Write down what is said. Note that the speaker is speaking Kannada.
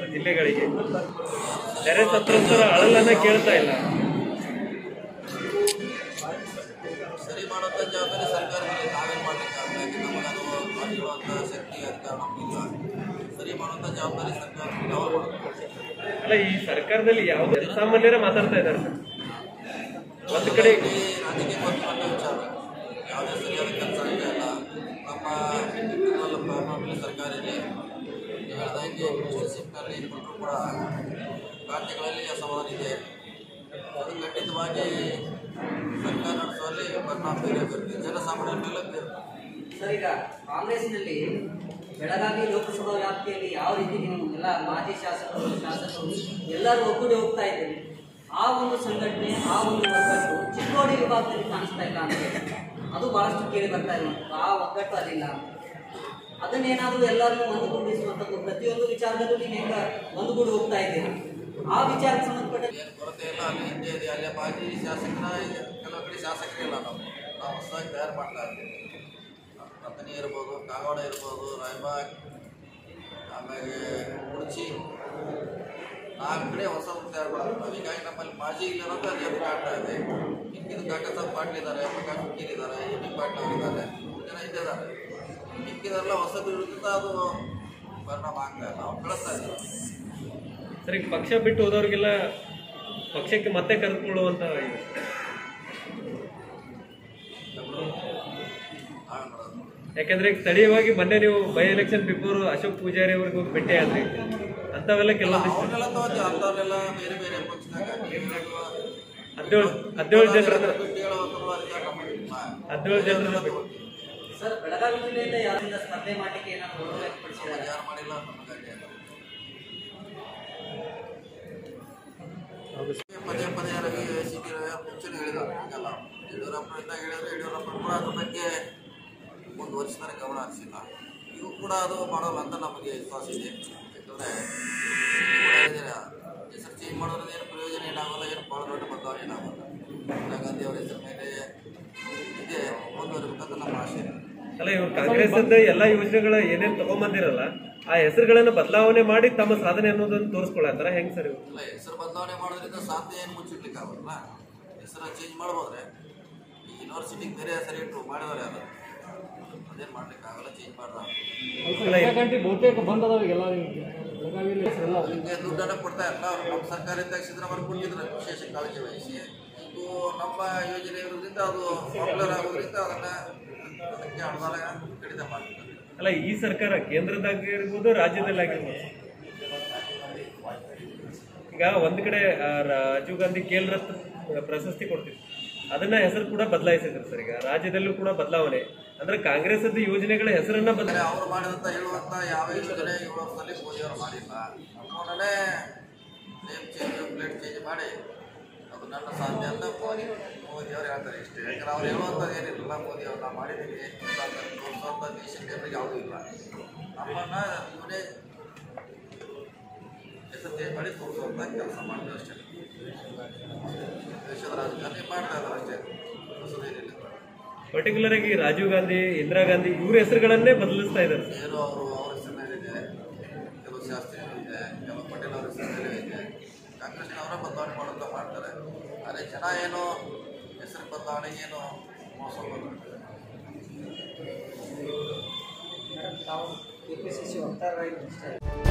ಜಿಲ್ಲೆಗಳಿಗೆ ನೆರೆ ಸಂತ್ರಸ್ತರ ಅಳಲನ್ನ ಕೇಳ್ತಾ ಇಲ್ಲ ಸರಿ ಮಾಡುವಂಥ ಜವಾಬ್ದಾರಿ ಸರ್ಕಾರದಲ್ಲಿ ನಾವೇನು ಮಾಡಲಿಕ್ಕಾಗಲ್ಲ ನಮಗದು ಮಾಡಿರುವಂಥ ಶಕ್ತಿ ಅಧಿಕಾರ ನಮಗಿಲ್ಲ ಸರಿ ಮಾಡುವಂಥ ಜವಾಬ್ದಾರಿ ಸರ್ಕಾರದಲ್ಲಿ ಅವ್ರು ಮಾಡಬೇಕು ಅಲ್ಲ ಈ ಸರ್ಕಾರದಲ್ಲಿ ಯಾವುದೇ ಸಾಮಾನ್ಯರೇ ಮಾತಾಡ್ತಾ ಇದ್ದಾರೆ ಸರ್ ಒಂದು ಕಡೆ ಈ ರಾಜಕೀಯ ಬಂಧುವಂಥ ವಿಚಾರ ಯಾವುದೇ ಸರಿಯಾದ ಕೆಲಸ ಇಲ್ಲ ನಮ್ಮ ಇಂಟರ್ನಲ್ ಪ್ರಾಬ್ಲಮ್ ಸರ್ಕಾರ ಇದೆ ನೀವು ಹೇಳ್ದಂಗೆ ಶಿಪ್ನಲ್ಲಿ ಕೊಟ್ಟರು ಕೂಡ ರಾಜ್ಯಗಳಲ್ಲಿ ಅಸಮಾಧಾನ ಇದೆ ಅದು ಖಂಡಿತವಾಗಿ ಸರ್ಕಾರ ನಡೆಸುವಲ್ಲಿ ಪರಿಣಾಮ ಬೀರಬೇಕು ಜನಸಾಮಾನ್ಯರ ಮೇಲೆ ಬೀರುತ್ತೆ ಸರ್ ಈಗ ಕಾಂಗ್ರೆಸ್ನಲ್ಲಿ ಬೆಳಗಾವಿ ಲೋಕಸಭಾ ವ್ಯಾಪ್ತಿಯಲ್ಲಿ ಯಾವ ರೀತಿ ನೀವು ಎಲ್ಲ ಮಾಜಿ ಶಾಸಕರು ಶಾಸಕರು ಎಲ್ಲರೂ ಒಗ್ಗೂಡಿ ಹೋಗ್ತಾ ಇದ್ದೀರಿ ಆ ಒಂದು ಸಂಘಟನೆ ಆ ಒಂದು ಒಗ್ಗಟ್ಟು ಚಿಕ್ಕೋಡಿ ವಿಭಾಗದಲ್ಲಿ ಕಾಣಿಸ್ತಾ ಇಲ್ಲ ಅಂತ ಅದು ಬಹಳಷ್ಟು ಕೇಳಿ ಬರ್ತಾ ಇದೆ ಆ ಒಗ್ಗಟ್ಟು ಅಲ್ಲಿಲ್ಲ ಅದನ್ನೇನಾದರೂ ಎಲ್ಲರನ್ನೂ ಒಂದುಗೂಡಿಸುವಂಥದ್ದು ಪ್ರತಿಯೊಂದು ವಿಚಾರದಲ್ಲೂ ನೀವು ಹೆಂಗ ಒಂದುಗೂಡಿ ಹೋಗ್ತಾ ಇದ್ದೀರಿ ಆ ವಿಚಾರಕ್ಕೆ ಸಂಬಂಧಪಟ್ಟ ಏನು ಕೊರತೆ ಇಲ್ಲ ಅಲ್ಲಿ ಹಿಂದೆ ಇದೆ ಅಲ್ಲಿ ಮಾಜಿ ಶಾಸಕರ ಕೆಲವು ಕಡೆ ಶಾಸಕರಿಲ್ಲ ನಾವು ನಾವು ಹೊಸದಾಗಿ ತಯಾರು ಮಾಡ್ತಾ ಇದ್ದೀವಿ ರತನಿ ಇರ್ಬೋದು ಕಾಗವಾಡ ಇರ್ಬೋದು ರಾಯಬಾಗ್ ಆಮೇಲೆ ಕುರ್ಚಿ ನಾಲ್ಕು ಕಡೆ ಹೊಸ ತಯಾರು ಮಾಡ್ತೀವಿ ನಾವು ಹೀಗಾಗಿ ನಮ್ಮಲ್ಲಿ ಮಾಜಿ ಇಲ್ಲ ಅನ್ನೋದು ಅಲ್ಲಿ ಎದ್ದು ಕಾಣ್ತಾ ಇದೆ ಮಿಕ್ಕಿದ ಕಾಕಸಾಬ್ ಪಾಟೀಲ್ ಇದ್ದಾರೆ ಪ್ರಕಾಶ್ ಹುಕ್ಕೀರ್ ಇದ್ದಾರೆ ಎ ಬಿ ಪಾಟೀಲ್ ಅವರು ಇದ್ದಾರೆ ಮೂರು ಜನ ಇದ್ದಾರೆ ಮಿಕ್ಕಿದೆಲ್ಲ ಹೊಸದು ಇರೋದ್ರಿಂದ ಅದು ಪರಿಣಾಮ ಆಗ್ತಾ ಇಲ್ಲ ನಾವು ಕಳಿಸ್ತಾ ಇದ್ದೀವಿ ಸರ್ ಈಗ ಪಕ್ಷ ಬಿಟ್ಟು ಹೋದವ್ರಿಗೆಲ್ಲ ಪಕ್ಷಕ್ಕೆ ಮತ್ತೆ ಕರೆದುಕೊಳ್ಳುವಂತ ಇದೆ. ಹಾಳು ಮಾಡೋದು ಯಾಕಂದ್ರೆ ಈಗ ಸ್ಥಳೀಯವಾಗಿ ಮೊನ್ನೆ ನೀವು by election before Ashok Poojari ಅವ್ರಿಗೆ ಹೋಗಿ ಭೇಟಿ ಆದ್ರಿ ಅಂತವೆಲ್ಲ ಕೆಲವೊಂದಿಷ್ಟು ಅವ್ರನ್ನೆಲ್ಲ ತಗೋತೀವಿ ಅಂಥವ್ರೆಲ್ಲ ಬೇರೆ ಬೇರೆ ಪಕ್ಷದಾಗ ಹದಿನೇಳು ಹದಿನೇಳು ಜನರನ್ನ ಹದಿನೇಳು ಜನರನ್ನ ಬಿಟ್ಟು ಸರ್ ಬೆಳಗಾವಿ ಜಿಲ್ಲೆಯಿಂದ ಯಾರಿಂದ ಸ್ಪರ್ಧೆ ಮಾಡಲಿಕ್ಕೆ ಏನಾದರೂ ಒಲವು ವ್ಯಕ್ತಪಡಿಸಿದ್ದಾರೆ ಯಾರು ಮಾಡಿಲ್ಲ ನಮಗಾಗಿ ಪದೇ ಪದೇ ರವಿ ಸಿಟಿ ರವಿ ಮುಂಚೆನೇ ಹೇಳಿದ್ದಾರೆ ಈಗಲ್ಲ ಯಡಿಯೂರಪ್ಪನಿಂದ ಹೇಳಿದ್ರೆ ಯಡಿಯೂರಪ್ಪ ಕೂಡ ಅದ್ರ ಬಗ್ಗೆ ಒಂದು ವರ್ಷದ ಗಮನ ಹರಿಸಿಲ್ಲ ಇವು ಕೂಡ ಅದು ಮಾಡೋಲ್ಲ ಅಂತ ನಮಗೆ ವಿಶ್ವಾಸ ಇದೆ ಯಾಕಂದರೆ ಹೆಸರು ಚೇಂಜ್ ಮಾಡೋದ್ರಿಂದ ಏನು ಪ್ರಯೋಜನ ಏನಾಗಲ್ಲ ಏನು ಭಾಳ ದೊಡ್ಡ ಬದಲಾವಣೆ ಏನಾಗಲ್ಲ ಇಂದಿರಾ ಗಾಂಧಿ ಅವರ ಹೆಸರು ಮೇಲೆ ಇದೆ ಮುಂದುವರಿಬೇಕಂತ ನಮ್ಮ ಆಸೆ ಇದೆ ಅಲ್ಲ ಇವ್ರು ಕಾಂಗ್ರೆಸ್ ಇಂದ ಎಲ್ಲಾ ಯೋಜನೆಗಳ ಏನೇನ್ ತಗೊಂಬಂದಿರಲ್ಲ ಆ ಹೆಸರುಗಳನ್ನ ಬದಲಾವಣೆ ಮಾಡಿ ತಮ್ಮ ಸಾಧನೆ ಅನ್ನೋದನ್ನ ತೋರಿಸ್ಕೊಳತ್ತಾರ ಹೆಂಗ್ ಸರ್ ಇವ್ರು ಇಲ್ಲ ಹೆಸರು ಬದಲಾವಣೆ ಮಾಡೋದ್ರಿಂದ ಸಾಧ್ಯ ಏನು ಮುಚ್ಚಿಡ್ಲಿಕ್ಕೆ ಆಗೋಲ್ಲ ಹೆಸರು ಚೇಂಜ್ ಮಾಡ್ಬೋದ್ರೆ ಈ ಯೂನಿವರ್ಸಿಟಿಗೆ ಬೇರೆ ಹೆಸರು ಇಟ್ಟು ಮಾಡಿದಾರೆ ಅದು ಅದೇನು ಮಾಡ್ಲಿಕ್ಕೆ ಆಗಲ್ಲ ಚೇಂಜ್ ಮಾಡ್ದ ಅಲ್ಲ, ಗಂಟೆ ಬಹುತೇಕ ಬಂದ್ ಅದಾವ ಎಲ್ಲ ಬೆಳಗಾವಿಯಲ್ಲಿ ಹೆಸರೆಲ್ಲ ಅದಕ್ಕೆ ದುಡ್ಡನ್ನು ಕೊಡ್ತಾ ಇಲ್ಲ ಅವ್ರು ನಮ್ಮ ಸರ್ಕಾರದಿಂದ ಸಿದ್ದರಾಮಯ್ಯ ಕೊಟ್ಟಿದ್ರು ವಿಶೇಷ ಕಾಳಜಿ ವಹಿಸಿ ಇದು ನಮ್ಮ ಯೋಜನೆ ಇರೋದ್ರಿಂದ ಅದು ಪಾಪ್ಯುಲರ್ ಆಗೋದ್ರಿಂದ ಅದನ್ನ ಅದಕ್ಕೆ ಅನುದಾನ ಕಡಿತ ಮಾಡ್ತಾರೆ ಅಲ್ಲ ಈ ಸರ್ಕಾರ ಕೇಂದ್ರದಾಗಿರ್ಬೋದು ರಾಜ್ಯದಲ್ಲಾಗಿರ್ಬೋದು ಈಗ ಒಂದ್ ಕಡೆ ಆ, ರಾಜೀವ್ ಗಾಂಧಿ ಖೇಲ್ ರತ್ನ ಪ್ರಶಸ್ತಿ ಕೊಡ್ತಿದ್ರು ಅದನ್ನ ಹೆಸರು ಕೂಡ ಬದಲಾಯಿಸಿದ್ರು ಸರ್ ಈಗ ರಾಜ್ಯದಲ್ಲೂ ಕೂಡ ಬದಲಾವಣೆ ಅಂದ್ರೆ ಕಾಂಗ್ರೆಸ್ ಯೋಜನೆಗಳ ಹೆಸರನ್ನ ಬದಲ ಅಂದರೆ ಅವ್ರು ಮಾಡಿದಂಥ ಹೇಳುವಂಥ ಯಾವ ಯೋಜನೆ ಏಳು ವರ್ಷದಲ್ಲಿ ಮೋದಿಯವರು ಮಾಡಿಲ್ಲ ನೋಡೋಣ ನೇಮ್ ಚೇಂಜ್ ಪ್ಲೇಟ್ ಚೇಂಜ್ ಮಾಡಿ ಅದು ನನ್ನ ಸಾಧ್ಯ ಅಂತ ಮೋದಿ ಮೋದಿಯವರು ಹೇಳ್ತಾರೆ ಇಷ್ಟೇ ಯಾಕಂದ್ರೆ ಅವ್ರು ಹೇಳುವಂಥದ್ದು ಏನಿಲ್ಲ ಮೋದಿ ಅವ್ರು ನಾವು ಮಾಡಿದ್ದೀವಿ ತೋರಿಸುವಂಥ ದೇಶಕ್ಕೆ ಯಾವುದೂ ಇಲ್ಲ ನಮ್ಮನ್ನ ಇವನೇ ಹೆಸರು ಚೇಂಜ್ ಮಾಡಿ ತೋರಿಸುವಂಥ ಕೆಲಸ ಮಾಡ್ತಾರೆ ಅಷ್ಟೇ ದೇಶದ ರಾಜಕಾರಣಿ ಮಾಡ್ತಾ ಇದ್ದಾರೆ ಅಷ್ಟೇ ಹೊಸದೇನಿಲ್ಲ ಪರ್ಟಿಕ್ಯುಲರ್ ಆಗಿ ರಾಜೀವ್ ಗಾಂಧಿ ಇಂದಿರಾ ಗಾಂಧಿ ಇವ್ರ ಹೆಸರುಗಳನ್ನೇ ಬದಲಿಸ್ತಾ ಇದ್ದಾರೆ ಸರ್. ಏನು ಅವರು ಅವ್ರ ಹೆಸರಿನಲ್ಲಿದೆ ಕೆಲವು ಶಾಸ್ತ್ರಿಗಳು ಇದೆ ಕೆಲವು ಪಟೇಲ್ ಅವ್ರ ಹೆಸರಿನಲ್ಲೇ ಇದೆ ಕಾಂಗ್ರೆಸ್ನವರ ಬದಲಾವಣೆ ಮಾಡುತ್ತಾ ಮಾಡ್ತಾರೆ ಆದರೆ ಜನ ಏನು ಹೆಸರು ಬದಲಾವಣೆಗೆ ಏನು ಮೋಸ ಮಾಡ್ತಾರೆ ತಾವು ಕೆ ಪಿ ಸಿ ಸಿ ವಕ್ತಾರರಾಗಿ